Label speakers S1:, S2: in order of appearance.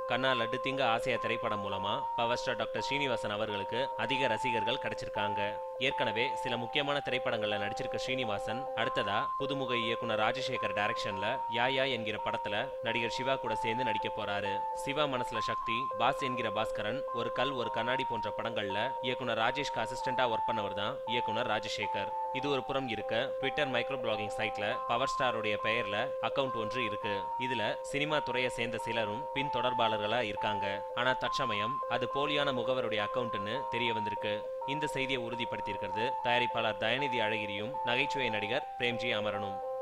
S1: கண்ணா லட்டு திங்க ஆசையா திரைப்படம் மூலமா பவர் ஸ்டார் டாக்டர் ஸ்ரீனிவாசன் அவர்களுக்கு அதிக ரசிகர்கள் கிடைச்சிருக்காங்க ஏற்கனவே சில முக்கியமான திரைப்படங்கள்ல நடிச்சிருக்க ஸ்ரீனிவாசன் அடுத்ததா புதுமுக இயக்குனர் ராஜசேகர் டைரக்ஷன்ல யா யா என்கிற படத்துல நடிகர் சிவா கூட சேர்ந்து நடிக்க போறாரு சிவா மனசுல சக்தி பாஸ் என்கிற பாஸ்கரன் ஒரு கல் ஒரு கண்ணாடி போன்ற படங்கள்ல இயக்குனர் ராஜேஷ்க்கு அசிஸ்டண்டா ஒர்க் பண்ணவர் தான் இயக்குனர் ராஜசேகர் இது ஒரு புறம் இருக்க ட்விட்டர் மைக்ரோ பிளாகிங் சைட்ல பவர் ஸ்டாருடைய பெயர்ல அக்கவுண்ட் ஒன்று இருக்கு இதுல சினிமா துறையை சேர்ந்த சிலரும் பின் தொடர்பாளர்களா இருக்காங்க ஆனா தற்சமயம் அது போலியான முகவருடைய அக்கவுண்ட்னு தெரிய வந்திருக்கு இந்த செய்தியை உறுதிப்படுத்தியிருக்கிறது தயாரிப்பாளர் தயநிதி அழகிரியும் நகைச்சுவை நடிகர் பிரேம்ஜி அமரனும்